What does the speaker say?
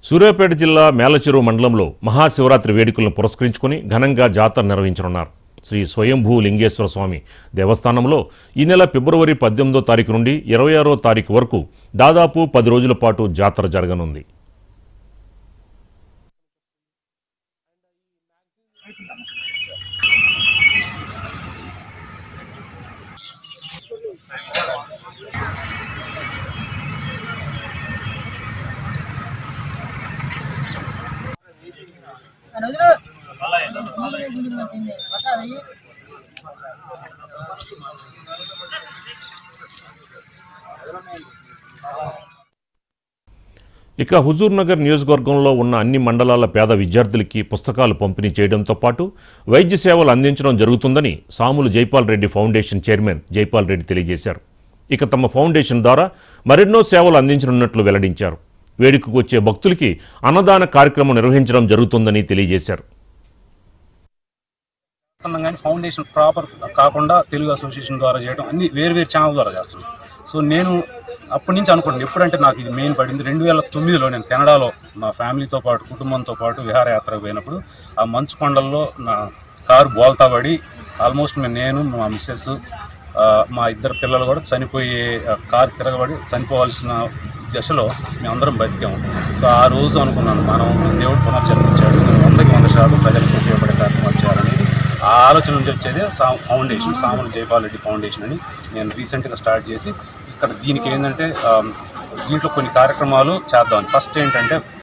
సూర్యాపేట జిల్లా మేలచెరువు మండలంలో మహాశివరాత్రి వేడుకలను పురస్కరించుకుని ఘనంగా జాతర నిర్వహించనున్నారు శ్రీ స్వయంభూ లింగేశ్వర స్వామి దేవస్థానంలో ఈ నెల ఫిబ్రవరి పద్దెనిమిదో తారీఖు నుండి ఇరవై ఆరో తారీఖు వరకు దాదాపు పది రోజుల పాటు జాతర జరగనుంది ఇక హుజూర్ నగర్ నియోజకవర్గంలో ఉన్న అన్ని మండలాల పేద విద్యార్థులకి పుస్తకాలు పంపిణీ చేయడంతో పాటు వైద్య సేవలు అందించడం జరుగుతుందని సాములు జైపాల్ రెడ్డి ఫౌండేషన్ చైర్మన్ జైపాల్ రెడ్డి తెలియజేశారు ఇక తమ ఫౌండేషన్ ద్వారా మరెన్నో సేవలు అందించనున్నట్లు వెల్లడించారు వేడుకకు వచ్చే భక్తులకి అన్నదాన కార్యక్రమం నిర్వహించడం జరుగుతుందని తెలియజేశారు చేస్తున్నాం కానీ ఫౌండేషన్ ప్రాపర్ కాకుండా తెలుగు అసోసియేషన్ ద్వారా చేయడం అన్ని వేరు వేరు ఛానల్ ద్వారా చేస్తున్నాం సో నేను అప్పటి నుంచి అనుకుంటాను ఎప్పుడంటే నాకు ఇది మెయిన్ పడింది రెండు వేల తొమ్మిదిలో నేను కెనడాలో నా ఫ్యామిలీతో పాటు కుటుంబంతో పాటు విహారయాత్రకు పోయినప్పుడు ఆ మంచు కొండల్లో నా కారు బోల్తా పడి ఆల్మోస్ట్ మేము నేను మా మిస్సెస్ ఆ, మా ఇద్దరు పిల్లలు కూడా చనిపోయే ఆ, కారు తిరగబడి చనిపోవాల్సిన దశలో మేమందరం బతికాము సో ఆ రోజు అనుకున్నాను మనం దేవుడు పునర్జన్మించాడు నేను వందకి వంద శాతం ప్రజలకు ఉపయోగపడే కార్యక్రమాలు చేయాలని ఆ ఆలోచన నుంచి వచ్చేదే సా ఫౌండేషన్ సాములు జైపాల్ రెడ్డి ఫౌండేషన్ అని నేను రీసెంట్గా స్టార్ట్ చేసి ఇక్కడ దీనికి ఏంటంటే ఆ, దీంట్లో కొన్ని కార్యక్రమాలు చేద్దాం ఫస్ట్ ఏంటంటే